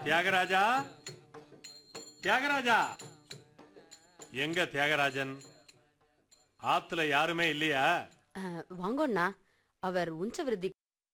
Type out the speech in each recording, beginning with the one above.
தியாகராஜா தியாகராஜா எங்க தியாகராஜன் ஆத்துல யாருமே இல்லையா அஹ், வாங்கோண்ணா அவர் உஞ்ச விருத்தி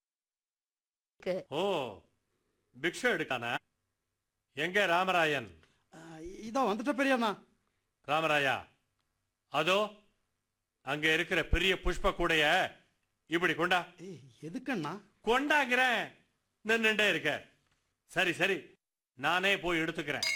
ஓ பிக்ஷு எடுக்கானா எங்க ராமராயன் இதோ வந்துட்ட பெரியண்ணா ராமராயா அதோ அங்க இருக்கிற பெரிய புஷ்ப கூடைய இப்படி கொண்டா ஏய் எதுக்கண்ணா கொண்டாங்கிறேன் நின்னுட்டே இருக்க சரி சரி நானே போய் எடுத்துக்கிறேன்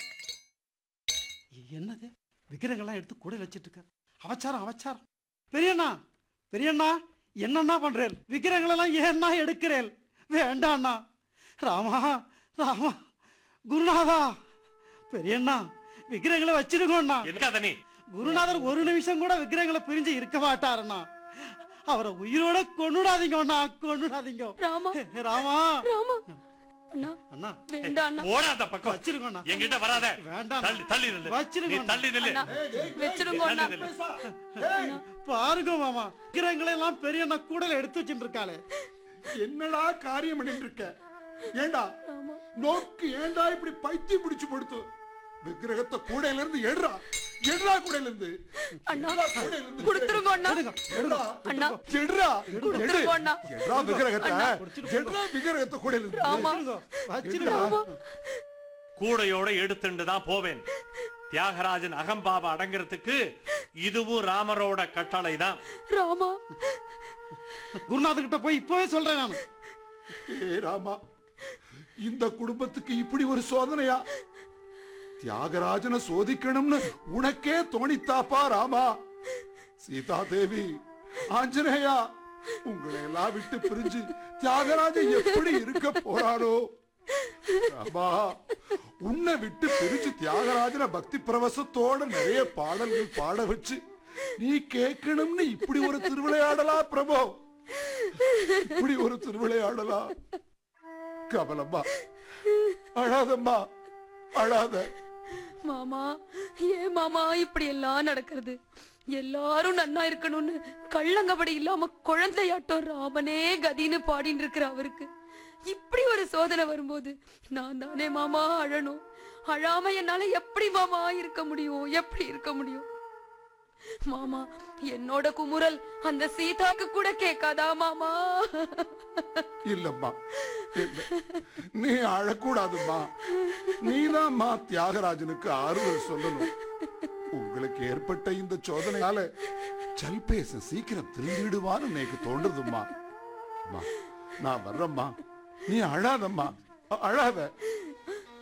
என்னது விக்கிரங்கள்லாம் எடுத்து கூட வச்சிட்டு இருக்க அவச்சாரம் அவச்சாரம் பெரியண்ணா பெரியண்ணா என்னண்ணா பண்றேன் விக்கிரங்களெல்லாம் ஏன்னா எடுக்கிறேன் வேண்டாண்ணா ராமா ராமா குருநாதா பெரியண்ணா விக்கிரங்களை வச்சிருக்கோண்ணா இருக்காத நீ குருநாதர் ஒரு நிமிஷம் கூட விக்கிரங்களை பிரிஞ்சு இருக்க மாட்டாருண்ணா அவரை உயிரோட கொண்டுடாதீங்கண்ணா கொண்டுடாதீங்க ராமா ராமா ராமா அண்ணா அண்ணா வேண்டாம் அண்ணா ஓடாத பக்கம் வச்சிருக்கோண்ணா என்கிட்ட வராத வேண்டாம் தள்ளி தள்ளி நில்லு வச்சிருங்க நீ தள்ளி நில்லு அண்ணா வச்சிருங்க அண்ணா தள்ளி நில்லு பாருங்க மாமா விக்கிரங்களை எல்லாம் பெரிய அண்ணா கூடல எடுத்து வச்சுட்டு இருக்காளே என்னடா காரியம் பண்ணிட்டு இருக்க ஏண்டா நோக்கு ஏண்டா இப்படி பைத்தியம் பிடிச்சு படுத்து விக்கிரகத்தை கூடையில இருந்து எடுறா எடுறா கூடையில இருந்து அண்ணா எடுறா கூடையில இருந்து கொடுத்துருங்க அண்ணா எடுங்க எடுங்க அண்ணா எடுறா கொடுத்துருங்க அண்ணா எடுறா விக்கிரகத்தை எடுறா விக்கிரகத்தை கூடையில இருந்து ராமா வச்சிருங்க கூடையோட எடுத்துட்டு தான் போவேன் தியாகராஜன் அகம்பாவ அடங்குறதுக்கு இதுவும் ராமரோட கட்டளை தான் ராமா குருநாதர் கிட்ட போய் இப்பவே சொல்றேன் நான் ஏ ராமா இந்த குடும்பத்துக்கு இப்படி ஒரு சோதனையா தியாகராஜனை சோதிக்கணும்னு உனக்கே தோணித்தாப்பா ராமா சீதா தேவி ஆஞ்சநேயா உங்களை எல்லாம் விட்டு பிரிஞ்சு தியாகராஜன் எப்படி இருக்க போறாரோ ராமா உன்னை விட்டு பிரிஞ்சு தியாகராஜனை பக்தி பிரவசத்தோட நிறைய பாடல்கள் பாட வச்சு நீ கேட்கணும்னு இப்படி ஒரு திருவிளையாடலா பிரபு இப்படி ஒரு திருவிளையாடலா கமலம்மா அழாதம்மா அழாத மாமா ஏன் மாமா இப்படி எல்லாம் நடக்கிறது எல்லாரும் நன்னா இருக்கணும்னு கள்ளங்கபடி இல்லாம குழந்தையாட்டம் ராமனே கதின்னு பாடின்னு இருக்கிற அவருக்கு இப்படி ஒரு சோதனை வரும்போது நான் தானே மாமா அழணும் அழாம என்னால எப்படி மாமா இருக்க முடியும் எப்படி இருக்க முடியும் மாமா என்னோட குமுறல் அந்த சீதாக்கு கூட கேட்காதா மாமா இல்லம்மா இல்ல. நீ அழக்கூடாதும்மா நீதாம்மா தியாகராஜனுக்கு ஆறுதல் சொல்லணும் உங்களுக்கு ஏற்பட்ட இந்த சோதனையால ஜல்பேச சீக்கிரம் திரும்பிடுவான்னு எனக்கு தோன்றுதும்மா அம்மா, நான் வர்றேம்மா நீ அழாதம்மா அ- அழாத